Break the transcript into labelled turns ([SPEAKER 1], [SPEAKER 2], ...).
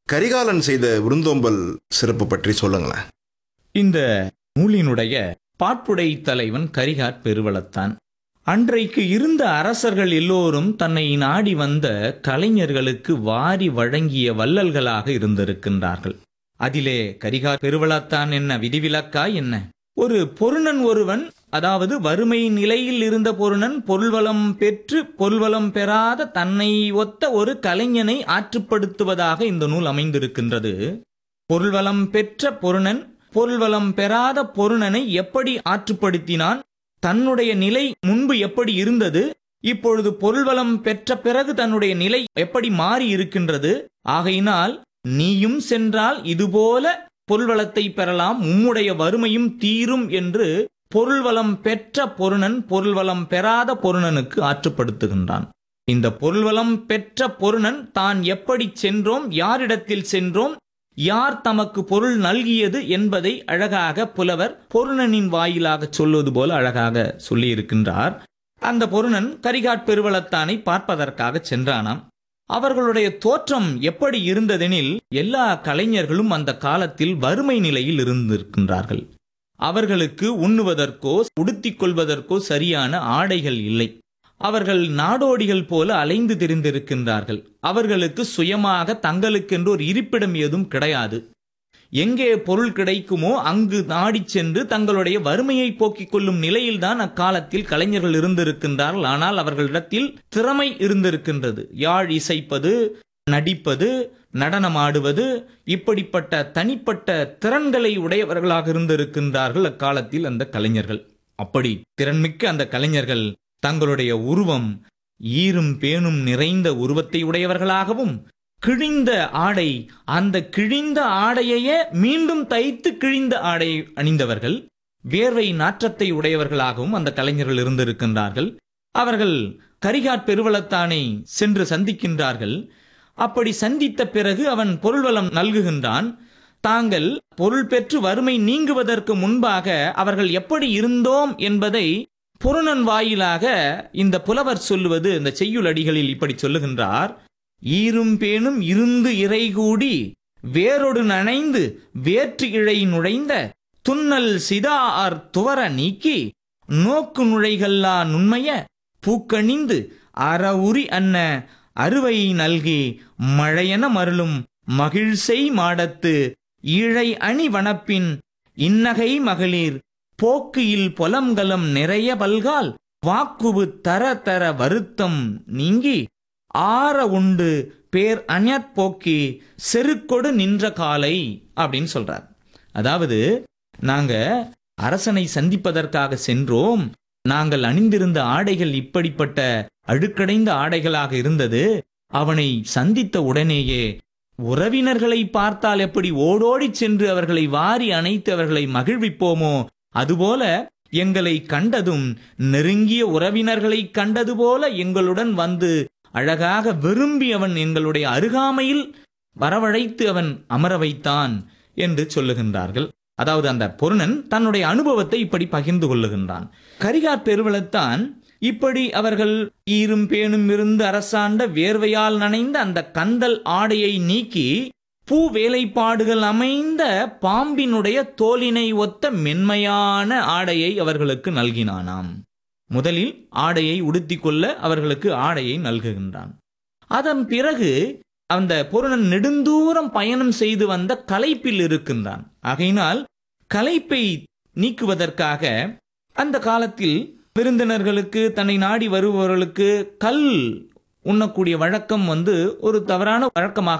[SPEAKER 1] கரிகாலன் செய்த விருந்தோம்பல் சிறப்பு பற்றி சொல்லுங்களேன்
[SPEAKER 2] இந்த நூலினுடைய பாட்புடை தலைவன் கரிகாட் பெருவளத்தான் அன்றைக்கு இருந்த அரசர்கள் எல்லோரும் தன்னை நாடி வந்த கலைஞர்களுக்கு வாரி வழங்கிய வள்ளல்களாக இருந்திருக்கின்றார்கள் அதிலே கரிகார் பெருவளத்தான் என்ன விதிவிலக்கா என்ன ஒரு பொருணன் ஒருவன் அதாவது வறுமை நிலையில் இருந்த பொருணன் பொருள்வளம் பெற்று பொருள்வளம் பெறாத தன்னை ஒத்த ஒரு கலைஞனை ஆற்றுப்படுத்துவதாக இந்த நூல் அமைந்திருக்கின்றது பொருள்வளம் பெற்ற பொருணன் பொருள்வளம் பெறாத பொருணனை எப்படி ஆற்றுப்படுத்தினான் தன்னுடைய நிலை முன்பு எப்படி இருந்தது இப்பொழுது பொருள்வளம் பெற்ற பிறகு தன்னுடைய நிலை எப்படி மாறி இருக்கின்றது ஆகையினால் நீயும் சென்றால் இதுபோல பொருள்வளத்தை பெறலாம் உம்முடைய வறுமையும் தீரும் என்று பொருள்வளம் பெற்ற பொருணன் பொருள்வளம் பெறாத பொருணனுக்கு ஆற்றுப்படுத்துகின்றான் இந்த பொருள்வளம் பெற்ற பொருணன் தான் எப்படி சென்றோம் யாரிடத்தில் சென்றோம் யார் தமக்கு பொருள் நல்கியது என்பதை அழகாக புலவர் பொருணனின் வாயிலாக சொல்வது போல அழகாக சொல்லியிருக்கின்றார் அந்த பொருணன் கரிகாட் பெருவளத்தானை பார்ப்பதற்காக சென்றானாம் அவர்களுடைய தோற்றம் எப்படி இருந்ததெனில் எல்லா கலைஞர்களும் அந்த காலத்தில் வறுமை நிலையில் இருந்திருக்கின்றார்கள் அவர்களுக்கு உண்ணுவதற்கோ உடுத்திக் கொள்வதற்கோ சரியான ஆடைகள் இல்லை அவர்கள் நாடோடிகள் போல அலைந்து திரிந்திருக்கின்றார்கள் அவர்களுக்கு சுயமாக தங்களுக்கென்று ஒரு இருப்பிடம் ஏதும் கிடையாது எங்கே பொருள் கிடைக்குமோ அங்கு நாடிச் சென்று தங்களுடைய வறுமையை போக்கிக் கொள்ளும் நிலையில்தான் அக்காலத்தில் கலைஞர்கள் இருந்திருக்கின்றார்கள் ஆனால் அவர்களிடத்தில் திறமை இருந்திருக்கின்றது யாழ் இசைப்பது நடிப்பது நடனமாடுவது இப்படிப்பட்ட தனிப்பட்ட திறன்களை உடையவர்களாக இருந்திருக்கின்றார்கள் அக்காலத்தில் அந்த கலைஞர்கள் அப்படி திறன்மிக்க அந்த கலைஞர்கள் தங்களுடைய உருவம் ஈரும் பேணும் நிறைந்த உருவத்தை உடையவர்களாகவும் கிழிந்த ஆடை அந்த கிழிந்த ஆடையையே மீண்டும் தைத்து கிழிந்த ஆடை அணிந்தவர்கள் வேர்வை நாற்றத்தை உடையவர்களாகவும் அந்த கலைஞர்கள் இருந்திருக்கின்றார்கள் அவர்கள் கரிகாட் பெருவளத்தானை சென்று சந்திக்கின்றார்கள் அப்படி சந்தித்த பிறகு அவன் பொருள்வளம் நல்குகின்றான் தாங்கள் பொருள் பெற்று வறுமை நீங்குவதற்கு முன்பாக அவர்கள் எப்படி இருந்தோம் என்பதை புருணன் வாயிலாக இந்த புலவர் சொல்லுவது இந்த செய்யுள் அடிகளில் இப்படி சொல்லுகின்றார் ஈரும் பேணும் இருந்து இறை கூடி வேரொடு நனைந்து வேற்று இழை நுழைந்த துன்னல் சிதார் துவர நீக்கி நோக்கு நுழைகல்லா நுண்மைய பூக்கணிந்து அறவுரி அன்ன அறுவை நல்கி மழையென மருளும் மகிழ்செய் மாடத்து ஈழை அணி வனப்பின் இன்னகை மகளிர் போக்கியில் பொலம்கலம் நிறைய பல்கால் வாக்குவு தர தர வருத்தம் நீங்கி ஆற உண்டு பேர் அஞத் போக்கி செருக்கொடு நின்ற காலை அப்படின்னு சொல்றார் அதாவது நாங்க அரசனை சந்திப்பதற்காக சென்றோம் நாங்கள் அணிந்திருந்த ஆடைகள் இப்படிப்பட்ட அழுக்கடைந்த ஆடைகளாக இருந்தது அவனை சந்தித்த உடனேயே உறவினர்களை பார்த்தால் எப்படி ஓடோடிச் சென்று அவர்களை வாரி அணைத்து அவர்களை மகிழ்விப்போமோ அதுபோல எங்களை கண்டதும் நெருங்கிய உறவினர்களை கண்டது போல எங்களுடன் வந்து அழகாக விரும்பி அவன் எங்களுடைய அருகாமையில் வரவழைத்து அவன் அமர வைத்தான் என்று சொல்லுகின்றார்கள் அதாவது அந்த பொருணன் தன்னுடைய அனுபவத்தை இப்படி பகிர்ந்து கொள்ளுகின்றான் கரிகார் பெருவளத்தான் இப்படி அவர்கள் ஈரும் பேணும் இருந்து அரசாண்ட வேர்வையால் நனைந்த அந்த கந்தல் ஆடையை நீக்கி பூ வேலைப்பாடுகள் அமைந்த பாம்பினுடைய தோலினை ஒத்த மென்மையான ஆடையை அவர்களுக்கு நல்கினானாம் முதலில் ஆடையை உடுத்திக் கொள்ள அவர்களுக்கு ஆடையை நல்குகின்றான் அதன் பிறகு அந்த பொருணன் நெடுந்தூரம் பயணம் செய்து வந்த களைப்பில் இருக்கின்றான் ஆகையினால் களைப்பை நீக்குவதற்காக அந்த காலத்தில் விருந்தினர்களுக்கு தன்னை நாடி வருபவர்களுக்கு கல் உண்ணக்கூடிய வழக்கம் வந்து ஒரு தவறான வழக்கமாக